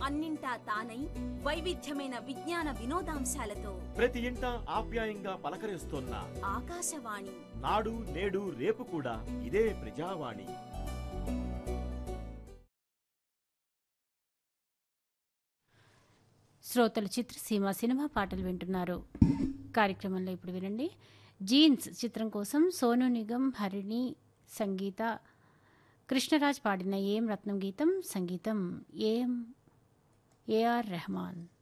అన్నింటా తానై వైవిధ్యమైన విజ్ఞాన వినోదాంశాలతో ప్రతి ఇంట ఆప్యాయంగా పలకరిస్తోన్న ఆకాశవాణి నాడు నేడు రేపు కూడా ఇదే ప్రజావాణి శ్రోతలు చిత్రసీమ సినిమా పాటలు వింటున్నారు కార్యక్రమంలో ఇప్పుడు వినండి జీన్స్ చిత్రం కోసం సోను నిగం హరిణి సంగీత కృష్ణరాజ్ పాడిన ఏం రత్నం గీతం సంగీతం ఏం ఏఆర్ రెహమాన్